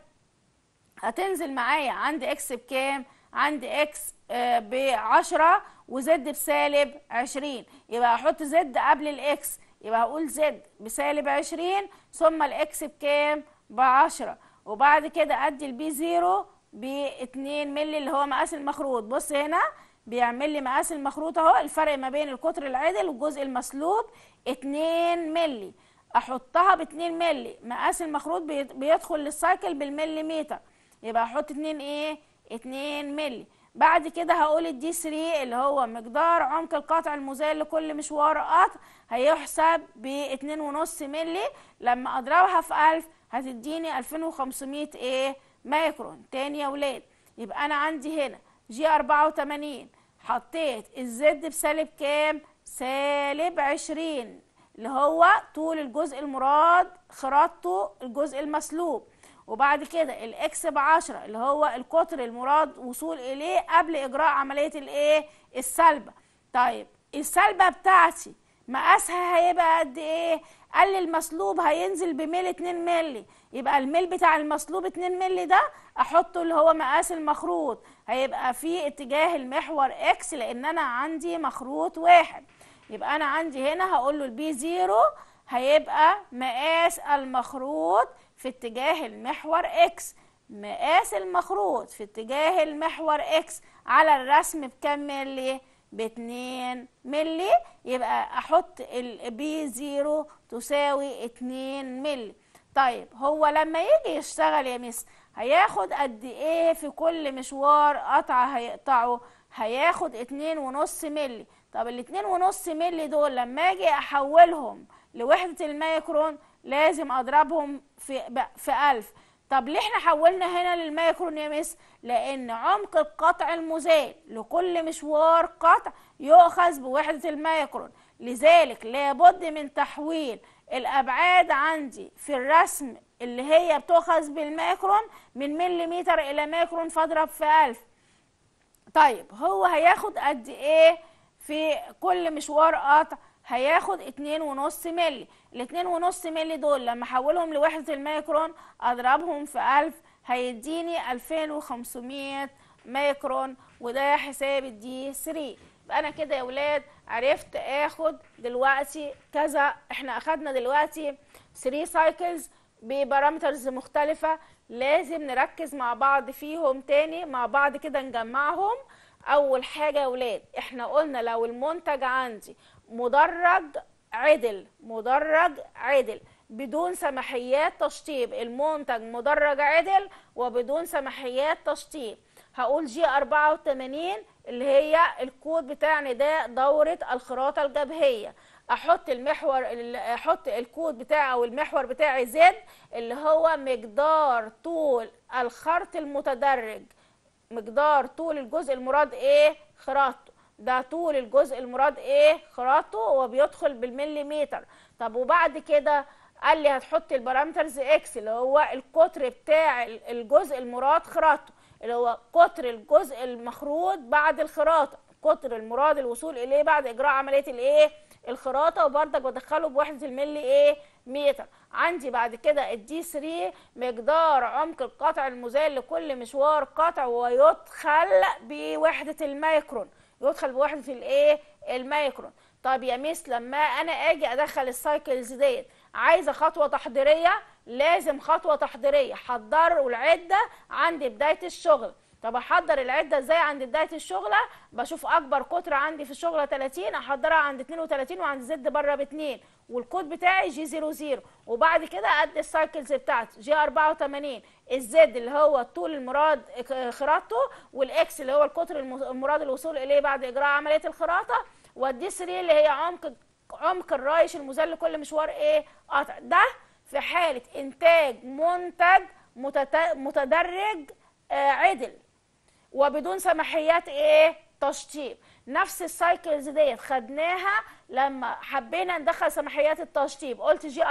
هتنزل معايا عند اكس بكام عند اكس ب 10 وزد بسالب 20 يبقى احط زد قبل الاكس يبقى هقول زد بسالب 20 ثم الاكس بكام ب 10 وبعد كده ادي البي 0 ب 2 مللي اللي هو مقاس المخروط بص هنا بيعمل لي مقاس المخروط اهو الفرق ما بين القطر العدل والجزء المسلوب 2 مللي احطها ب 2 مللي مقاس المخروط بيدخل للسايكل بالمليمتر يبقى احط 2 ايه 2 مللي بعد كده هقول الدي 3 اللي هو مقدار عمق القطع المزال لكل مشوار قطع هيحسب ب 2.5 مللي لما اضربها في 1000 هتديني 2500 ايه مايكرون تاني يا ولاد يبقى انا عندي هنا جي 84 حطيت الزد بسالب كام سالب 20 اللي هو طول الجزء المراد خراطته الجزء المسلوب وبعد كده الاكس ب 10 اللي هو القطر المراد وصول اليه قبل اجراء عمليه الايه السلبه طيب السلبه بتاعتي مقاسها هيبقى قد ايه قال لي المسلوب هينزل بميل 2 مللي يبقى الميل بتاع المسلوب 2 مللي ده احطه اللي هو مقاس المخروط هيبقى في اتجاه المحور اكس لان انا عندي مخروط واحد يبقى انا عندي هنا هقول له البي زيرو هيبقى مقاس المخروط في اتجاه المحور اكس مقاس المخروط في اتجاه المحور اكس على الرسم بكام ملي ب 2 ملي يبقى احط البي زيرو تساوي 2 ملي طيب هو لما يجي يشتغل يا مس هياخد قد ايه في كل مشوار قطع هيقطعه هياخد اتنين ونص ملي طب الاتنين ونص ملي دول لما اجي احولهم لوحدة الميكرون لازم اضربهم في في ألف طب ليه احنا حولنا هنا للميكرون يا مس لان عمق القطع المزال لكل مشوار قطع يؤخذ بوحدة الميكرون لذلك لابد من تحويل الابعاد عندي في الرسم اللي هي بتؤخذ بالميكرون من مليمتر الى ميكرون فاضرب في ألف طيب هو هياخد قد ايه في كل مشوار قطع هياخد اتنين ونص ملي الاتنين ونص ملي دول لما احولهم لوحدة الميكرون اضربهم في الف هيديني الفين وخمسمية ميكرون وده حساب الدي 3 يبقى انا كده يا ولاد عرفت اخد دلوقتي كذا احنا اخدنا دلوقتي 3 سايكلز ببارامترز مختلفة لازم نركز مع بعض فيهم تاني مع بعض كده نجمعهم اول حاجة يا ولاد احنا قلنا لو المنتج عندي مدرج عدل مدرج عدل بدون سماحيات تشطيب المنتج مدرج عدل وبدون سماحيات تشطيب هقول جي 84 اللي هي الكود بتاع نداء دورة الخراطة الجبهية احط المحور احط الكود بتاعي او المحور بتاعي زد اللي هو مقدار طول الخرط المتدرج مقدار طول الجزء المراد ايه خراطته ده طول الجزء المراد ايه خراطه هو بيدخل بالمليمتر طب وبعد كده قال لي هتحط البارامترز اكس اللي هو القطر بتاع الجزء المراد خراطه اللي هو قطر الجزء المخروط بعد الخراطه قطر المراد الوصول اليه بعد اجراء عمليه الايه الخراطه وبرضك بدخله بوحده الملي ايه متر عندي بعد كده الدي 3 مقدار عمق القطع المزال لكل مشوار قطع ويدخل بوحده الميكرون يدخل بوحده الايه الميكرون طب يا ميس لما انا اجي ادخل السايكلز ديت عايزه خطوه تحضيريه لازم خطوه تحضيريه حضروا العده عند بدايه الشغل طب احضر العده ازاي عند بدايه الشغله بشوف اكبر قطر عندي في الشغله 30 احضرها عند 32 وعند زد بره ب 2 والكود بتاعي جي 00 وبعد كده ادي السايكلز بتاعتي جي 84 الزد اللي هو الطول المراد خراطته والاكس اللي هو القطر المراد الوصول اليه بعد اجراء عمليه الخراطه والدي 3 اللي هي عمق عمق الرايش المزال لكل مشوار ايه قطع ده في حاله انتاج منتج متدرج آه عدل وبدون سماحيات ايه تشطيب نفس السايكلز ديت خدناها لما حبينا ندخل سماحيات التشطيب قلت جي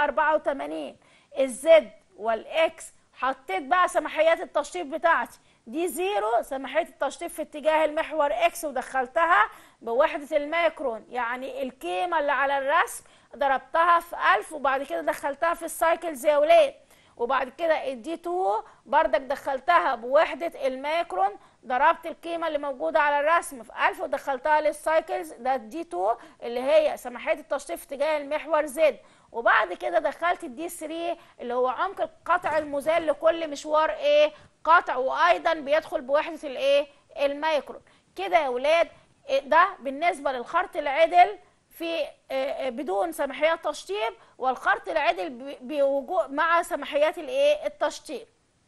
84 الزد والاكس حطيت بقى سماحيات التشطيب بتاعتي دي زيرو سماحيه التشطيب في اتجاه المحور اكس ودخلتها بوحده الميكرون يعني القيمه اللي على الرسم ضربتها في 1000 وبعد كده دخلتها في السايكلز يا ولاد وبعد كده الدي 2 بردك دخلتها بوحده الميكرون ضربت القيمه اللي موجوده على الرسم في 1000 ودخلتها للسايكلز ده الدي 2 اللي هي سماحيه التشطيب في اتجاه المحور زد وبعد كده دخلت الدي 3 اللي هو عمق القطع المزال لكل مشوار ايه قطع وايضا بيدخل بوحده الايه الميكرون كده يا ولاد ده بالنسبه للخرط العدل في بدون سماحيات تشطيب والخرط العدل بوجود مع سماحيات الايه التشطيب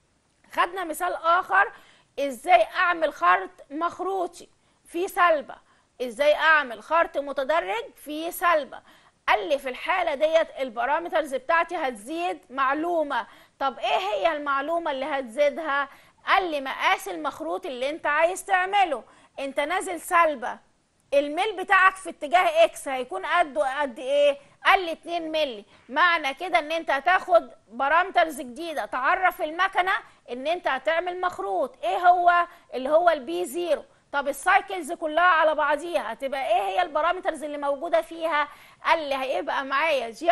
خدنا مثال اخر ازاي اعمل خرط مخروطي في سلبة ازاي اعمل خرط متدرج في سلبة قال لي في الحالة ديت البارامترز بتاعتي هتزيد معلومة طب ايه هي المعلومة اللي هتزيدها قال لي مقاس المخروط اللي انت عايز تعمله انت نازل سلبة الميل بتاعك في اتجاه اكس هيكون قده قد ايه قال لي 2 مللي معنى كده ان انت هتاخد بارامترز جديده تعرف المكنه ان انت هتعمل مخروط ايه هو اللي هو البي زيرو طب السايكلز كلها على بعضيها هتبقى ايه هي البارامترز اللي موجوده فيها قال لي هيبقى معايا جي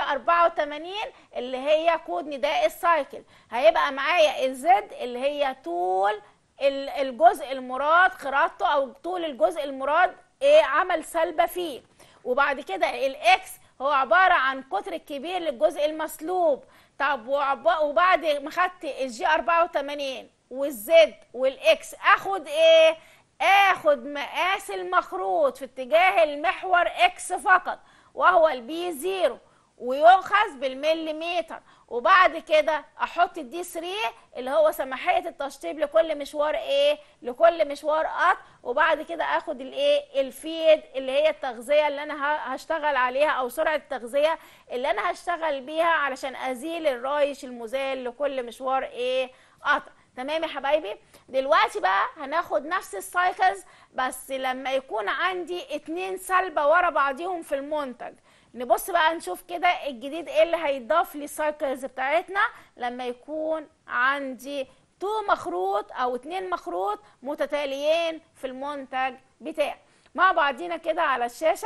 84 اللي هي كود نداء السايكل هيبقى معايا الزد اللي هي طول الجزء المراد خراطته او طول الجزء المراد ايه عمل سلبه فيه وبعد كده الاكس هو عباره عن قطر الكبير للجزء المسلوب طب وبعد ما خدت الجي 84 والزد والاكس اخد ايه اخد مقاس المخروط في اتجاه المحور اكس فقط وهو البي زيرو ويؤخذ بالمليمتر وبعد كده احط الدي 3 اللي هو سماحيه التشطيب لكل مشوار ايه لكل مشوار قط وبعد كده اخد الايه الفيد اللي هي التغذيه اللي انا هشتغل عليها او سرعه التغذيه اللي انا هشتغل بيها علشان ازيل الرايش المزال لكل مشوار ايه قطع تمام يا حبايبي دلوقتي بقى هناخد نفس السايكلز بس لما يكون عندي اتنين سلبة ورا بعضيهم في المنتج نبص بقى نشوف كده الجديد ايه اللي هيضاف للسايكلز بتاعتنا لما يكون عندي تو مخروط او اتنين مخروط متتاليين في المنتج بتاعي مع بعضينا كده على الشاشه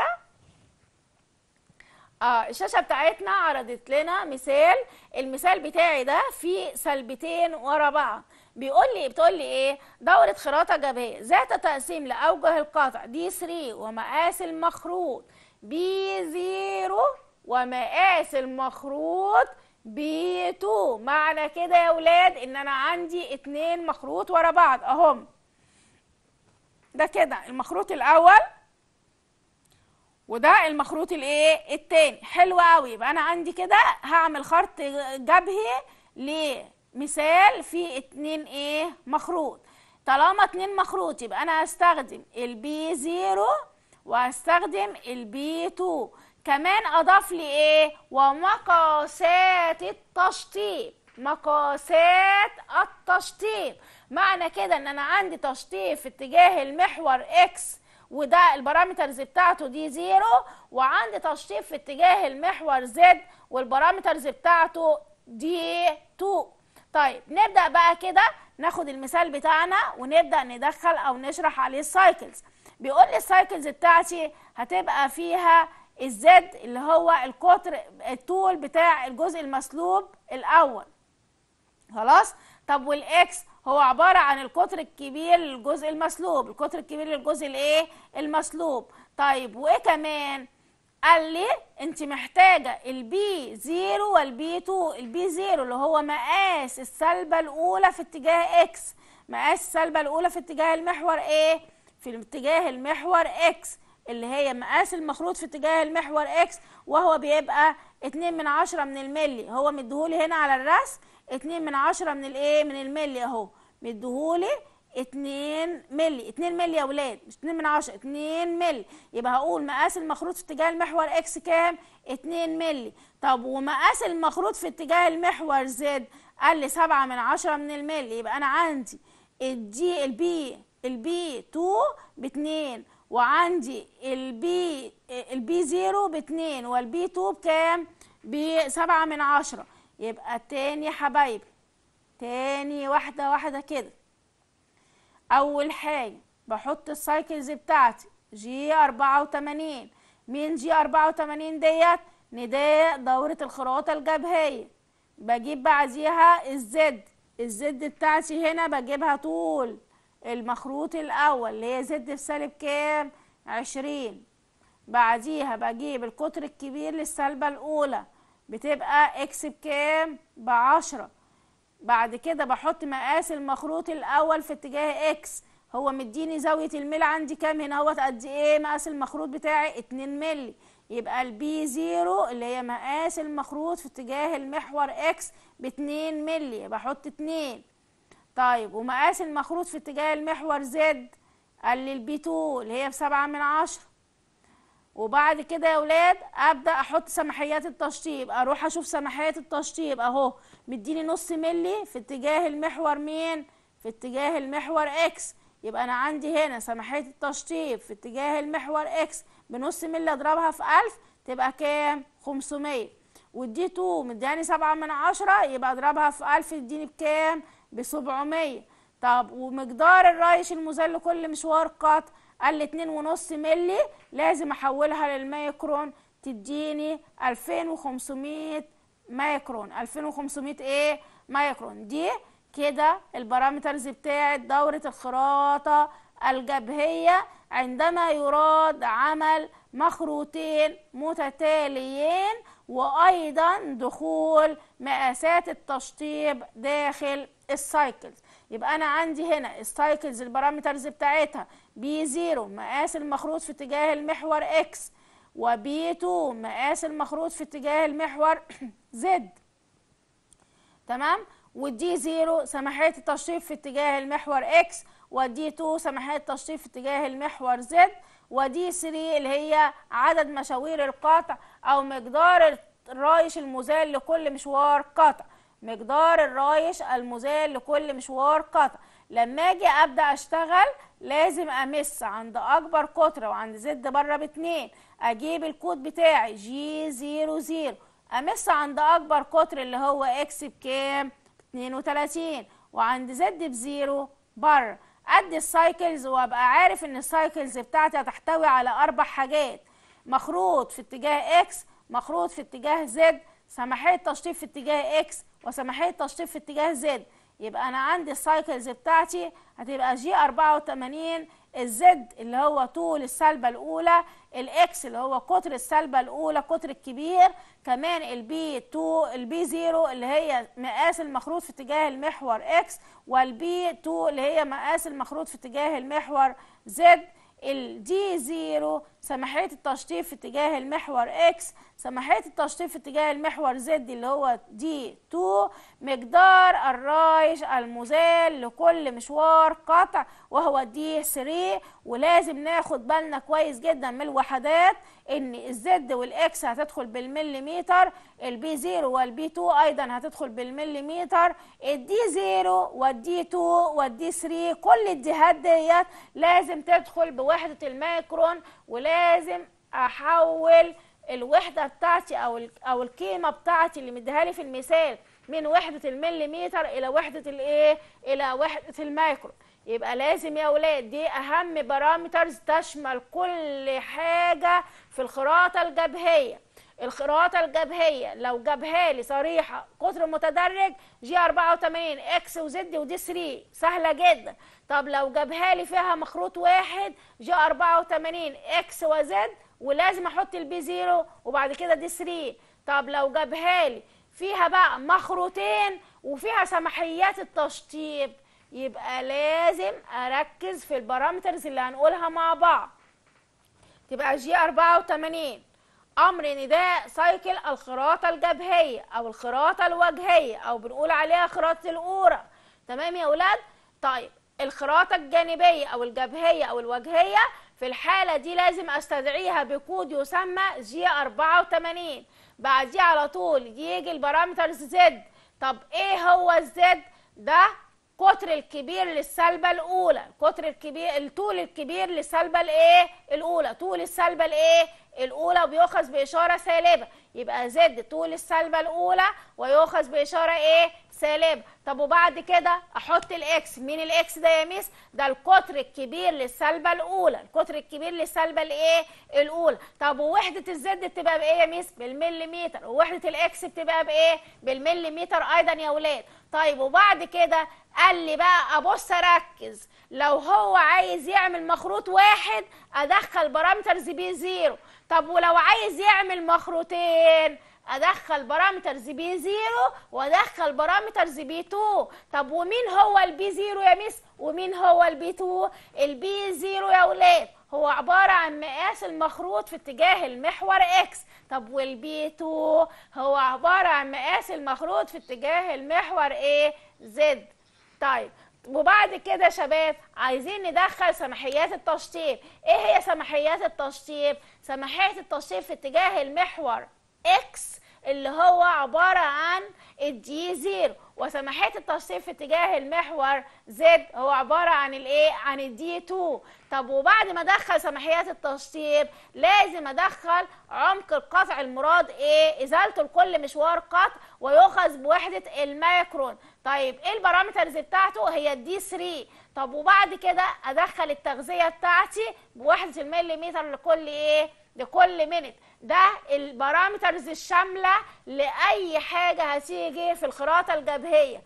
اه الشاشه بتاعتنا عرضت لنا مثال المثال بتاعي ده فيه سلبتين ورا بعض بيقول لي بتقول لي ايه دوره خراطه جبهيه ذات تقسيم لاوجه القطع دي 3 ومقاس المخروط بي 0 ومقاس المخروط بي 2 معنى كده يا ولاد ان انا عندي اتنين مخروط ورا بعض اهم ده كده المخروط الاول وده المخروط الايه التاني حلو قوي يبقى انا عندي كده هعمل خرط جبهي لمثال في اتنين ايه مخروط طالما اتنين مخروط يبقى انا هستخدم البي زيرو وهستخدم البي 2 كمان اضاف لي ايه ومقاسات التشطيب مقاسات التشطيب معنى كده ان انا عندي تشطيب في اتجاه المحور اكس وده البارامترز بتاعته دي زيرو وعندي تشطيب في اتجاه المحور زد والبارامترز بتاعته دي 2 طيب نبدا بقى كده ناخد المثال بتاعنا ونبدا ندخل او نشرح عليه السايكلز بيقول لي السايكلز بتاعتي هتبقى فيها الزد اللي هو القطر الطول بتاع الجزء المسلوب الاول خلاص طب والاكس هو عباره عن القطر الكبير للجزء المسلوب القطر الكبير للجزء الايه المسلوب طيب وايه كمان قال لي انت محتاجه البي زيرو والبي 2 البي زيرو اللي هو مقاس السلبه الاولى في اتجاه اكس مقاس السلبه الاولى في اتجاه المحور ايه في اتجاه المحور اكس اللي هي مقاس المخروط في اتجاه المحور اكس وهو بيبقى 2 من عشرة من الملي هو مديهولي هنا على الرسم 2 من عشرة من الايه من الملي اهو مديهولي 2 ملي 2 ملي يا ولاد مش 2 من 10 2 ملي يبقى هقول مقاس المخروط في اتجاه المحور اكس كام 2 ملي طب ومقاس المخروط في اتجاه المحور زد قال لي 7 من 10 من الملي يبقى انا عندي الدي البي البي 2 ب 2 وعندي البي البي 0 ب 2 والبي 2 بكام ب 7 من 10 يبقى تاني يا حبايبي تاني واحدة واحدة كده أول حاجة بحط السايكلز بتاعتي جي أربعة وتمانين مين جي أربعة وتمانين ديت نداء دورة الخراطة الجبهية بجيب بعديها الزد الزد بتاعتي هنا بجيبها طول المخروط الأول اللي هي زد في سالب كام عشرين بعديها بجيب القطر الكبير للسلبة الأولى بتبقى اكس بكام بعشرة بعد كده بحط مقاس المخروط الاول في اتجاه اكس هو مديني زاويه الميل عندي كام هنا اهوت قد ايه مقاس المخروط بتاعي 2 مللي يبقى البي زيرو اللي هي مقاس المخروط في اتجاه المحور اكس ب 2 مللي بحط 2 طيب ومقاس المخروط في اتجاه المحور زد قال لي البي 2 اللي هي بسبعة من عشرة وبعد كده يا ولاد ابدا احط سماحيات التشطيب اروح اشوف سماحيات التشطيب اهو مديني نص ملي في اتجاه المحور مين في اتجاه المحور اكس يبقى انا عندي هنا سماحيه التشطيب في اتجاه المحور اكس بنص ملي اضربها في 1000 تبقى كام 500 ودي 2 مدياني 7 من عشرة يبقى اضربها في 1000 يديني بكام ب 700 طب ومقدار الرايش المذل لكل مشوار قطع قال لي اتنين ونص ملي لازم احولها للميكرون تديني 2500 مايكرون 2500 ايه مايكرون دي كده البارامترز بتاعت دورة الخراطة الجبهية عندما يراد عمل مخروطين متتاليين وايضا دخول مقاسات التشطيب داخل السايكلز يبقى انا عندي هنا السايكلز البارامترز بتاعتها بي 0 مقاس المخروط في اتجاه المحور اكس وبي 2 مقاس المخروط في اتجاه المحور زد تمام والدي 0 سماحيه التشطيب في اتجاه المحور اكس ودي 2 سماحيه التشطيب في اتجاه المحور زد ودي 3 اللي هي عدد مشاوير القطع او مقدار الرايش المزال لكل مشوار قطع مقدار الرايش المزال لكل مشوار قطع لما اجي ابدا اشتغل لازم امس عند اكبر قطر وعند زد بره باتنين اجيب الكود بتاعي جي زيرو زيرو امس عند اكبر قطر اللي هو اكس بكام 32 وعند زد بزيرو بره ادي السايكلز وابقى عارف ان السايكلز بتاعتي هتحتوي على اربع حاجات مخروط في اتجاه اكس مخروط في اتجاه زد سماحيه تشطيب في اتجاه اكس وسماحيه تشطيب في اتجاه زد يبقى انا عندي السايكلز بتاعتي هتبقى جي 84 الزد اللي هو طول السلبة الأولى الإكس اللي هو قطر السلبة الأولى قطر الكبير كمان البي 2 البي 0 اللي هي مقاس المخروط في اتجاه المحور إكس والبي 2 اللي هي مقاس المخروط في اتجاه المحور زد الدي 0 سماحية التشطيب في اتجاه المحور اكس سماحية التشطيب في اتجاه المحور زد اللي هو دي 2 مقدار الرايش المزال لكل مشوار قطع وهو دي 3 ولازم ناخد بالنا كويس جدا من الوحدات ان الزد والاكس هتدخل بالمليمتر البي 0 والبي 2 ايضا هتدخل بالمليمتر الدي 0 والدي 2 والدي 3 كل الجهات ديت لازم تدخل بوحدة الميكرون ولازم احول الوحده بتاعتي او او القيمه بتاعتي اللي مديها لي في المثال من وحده المليمتر الى وحده الايه الى وحده الميكرو يبقى لازم يا ولاد دي اهم بارامترز تشمل كل حاجه في الخراطه الجبهيه الخراطه الجبهيه لو جابها لي صريحه قطر متدرج جي 84 اكس وزد ودي 3 سهله جدا طب لو جابها لي فيها مخروط واحد جي 84 اكس وزد ولازم احط البي زيرو وبعد كده دي 3 طب لو جابها لي فيها بقى مخروطين وفيها سماحيات التشطيب يبقى لازم اركز في البارامترز اللي هنقولها مع بعض تبقى جي 84 امر نداء سايكل الخراطه الجبهيه او الخراطه الوجهيه او بنقول عليها خراطه الاورا تمام يا اولاد طيب الخراطه الجانبيه او الجبهيه او الوجهيه في الحالة دي لازم استدعيها بكود يسمى جي 84 بعديه على طول يجي البارامترز زد طب ايه هو الزد ده قطر الكبير للسلبة الأولى القطر الكبير الطول الكبير للسلبة الإيه؟ الأولى طول السلبة الإيه؟ الأولى بيؤخذ بإشارة سالبة يبقى زد طول السلبة الأولى ويؤخذ بإشارة إيه؟ سالبة طب وبعد كده احط الاكس مين الاكس ده يا ميس ده القطر الكبير للسلبه الاولى القطر الكبير للسلبه الايه الاولى طب ووحده الزد بتبقى بايه يا ميس بالمليمتر ووحده الاكس بتبقى بايه بالمليمتر ايضا يا ولاد طيب وبعد كده قال لي بقى ابص اركز لو هو عايز يعمل مخروط واحد ادخل بارامترز بي زيرو طب ولو عايز يعمل مخروطين ادخل بارامترز بي زيرو وادخل بارامترز بي 2 طب ومين هو البي زيرو يا ميس ومين هو البي 2 البي زيرو يا ولاد هو عبارة عن مقاس المخروط في اتجاه المحور اكس طب والبي 2 هو عبارة عن مقاس المخروط في اتجاه المحور ايه زد طيب وبعد كده يا شباب عايزين ندخل سماحيات التشطيب ايه هي سماحيات التشطيب سماحية التشطيب في اتجاه المحور اكس اللي هو عبارة عن الدي زيرو وسماحية التشطيب في اتجاه المحور زد هو عبارة عن الايه عن الدي 2 طب وبعد ما ادخل سماحيات التشطيب لازم ادخل عمق القطع المراد ايه ازالته لكل مشوار قطع ويؤخذ بوحدة الميكرون طيب ايه البارامترز بتاعته هي الدي 3 طب وبعد كده ادخل التغذية بتاعتي بوحدة المليمتر لكل ايه لكل منت ده البارامترز الشامله لاي حاجه هتيجي في الخراطه الجبهيه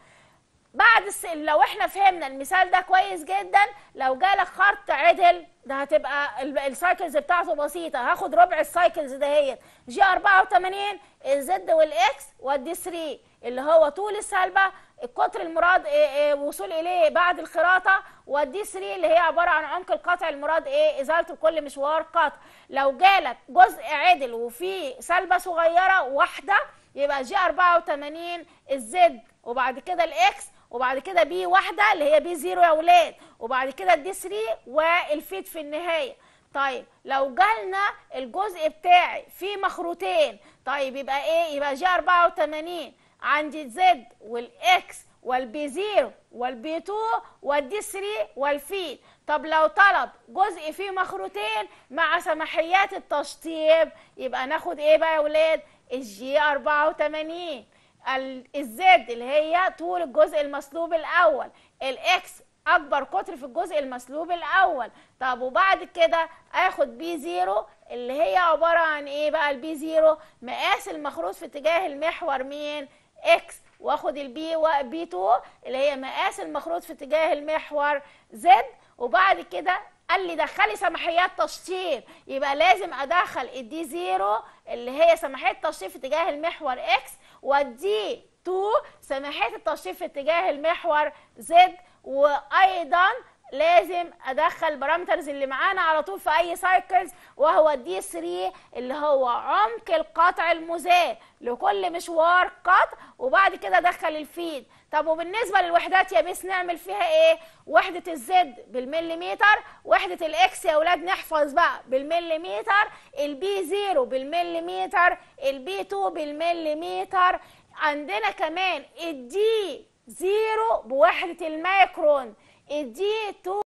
بعد الس... لو احنا فهمنا المثال ده كويس جدا لو جالك خط عدل ده هتبقى السايكلز بتاعته بسيطه هاخد ربع السايكلز دهيت جي 84 الزد والاكس والدي 3 اللي هو طول السلبه القطر المراد إيه إيه وصول اليه بعد الخراطه والدي 3 اللي هي عباره عن عمق القطع المراد ايه ازالته كل مشوار قطع لو جالك جزء عدل وفيه سلبه صغيره واحده يبقى جي 84 الزد وبعد كده الاكس وبعد كده بي واحده اللي هي بي زيرو يا ولاد وبعد كده الدي 3 والفيت في النهايه طيب لو جالنا الجزء بتاعي فيه مخروطين طيب يبقى ايه يبقى جي 84 عندي الزد والاكس والبي 0 والبي 2 والدي 3 والفيد طب لو طلب جزء فيه مخروطين مع سماحيات التشطيب يبقى ناخد ايه بقى يا ولاد الجي 84 الزد اللي هي طول الجزء المسلوب الاول الاكس اكبر قطر في الجزء المسلوب الاول طب وبعد كده اخد بي زيرو اللي هي عباره عن ايه بقى البي زيرو مقاس المخروط في اتجاه المحور مين اكس واخد البي وبي 2 اللي هي مقاس المخروط في اتجاه المحور زد وبعد كده قال لي دخلي سماحيات تشطيب يبقى لازم ادخل الدي زيرو اللي هي سماحيه تشطيب في اتجاه المحور اكس والدي 2 سماحيه التشطيب في اتجاه المحور زد وايضا لازم ادخل البارامترز اللي معانا على طول في اي سايكلز وهو الدي 3 اللي هو عمق القطع المزال لكل مشوار قطع وبعد كده ادخل الفيد طب وبالنسبه للوحدات يا بيس نعمل فيها ايه وحده الزد بالمليمتر وحده الاكس يا اولاد نحفظ بقى بالمليمتر البي 0 بالمليمتر البي 2 بالمليمتر عندنا كمان الدي 0 بوحده المايكرون الدي 2